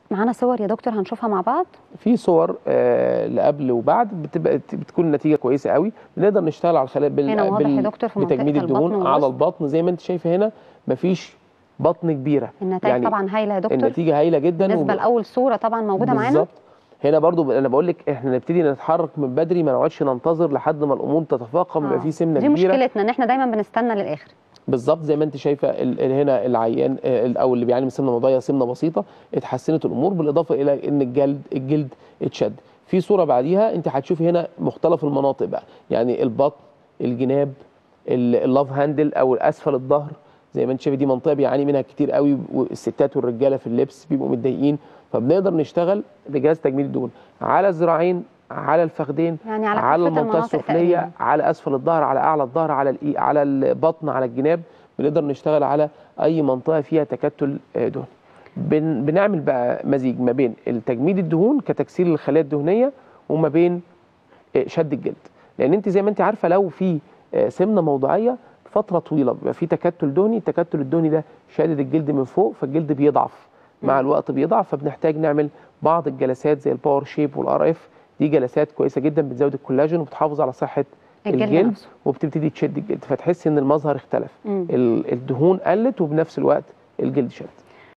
معانا صور يا دكتور هنشوفها مع بعض في صور آه لقبل وبعد بتبقى بتكون النتيجه كويسه قوي بنقدر نشتغل على الخلايا بال... هنا واضح يا بال... دكتور في منطقة بتجميد البطن الدهون والوسط. على البطن زي ما انت شايفه هنا مفيش بطن كبيره النتائج يعني طبعا هايله يا دكتور النتيجه هايله جدا بالنسبه وب- لاول صوره طبعا موجوده معانا بالظبط هنا برضو انا بقول لك احنا نبتدي نتحرك من بدري ما نقعدش ننتظر لحد ما الامور تتفاقم يبقى آه. في سمنه دي كبيره مشكلتنا ان احنا دايما بنستنى للاخر بالظبط زي ما انت شايفه ال- ال- هنا العيان آه، ال- او اللي بيعاني من سمنه موضعيه سمنه بسيطه اتحسنت الامور بالاضافه الى ان الجلد الجلد اتشد في صوره بعديها انت هتشوفي هنا مختلف المناطق بقى يعني البطن الجناب ال- اللاف هاندل او اسفل الظهر زي ما انت شايفه دي منطقه بيعاني منها كتير قوي والستات والرجاله في اللبس بيبقوا متضايقين فبنقدر نشتغل بجهاز تجميل الدهون على الذراعين على الفخذين يعني على على كافة المنطقه المناطق السفليه تقريباً. على اسفل الظهر على اعلى الظهر على الإي... على البطن على الجناب بنقدر نشتغل على اي منطقه فيها تكتل آه، دهني بن... بنعمل بقى مزيج ما بين التجميد الدهون كتكسير الخلايا الدهنيه وما بين آه، شد الجلد لان انت زي ما انت عارفه لو في آه، سمنه موضعيه فتره طويله بيبقى في تكتل دهني التكتل الدهني ده شادد الجلد من فوق فالجلد بيضعف مع الوقت بيضعف فبنحتاج نعمل بعض الجلسات زي الباور شيب والار اف دي جلسات كويسه جدا بتزود الكولاجين وبتحافظ على صحه الجلد الجلد نفسه. وبتبتدي تشد الجلد فتحس ان المظهر اختلف مم. ال- الدهون قلت وبنفس الوقت الجلد شد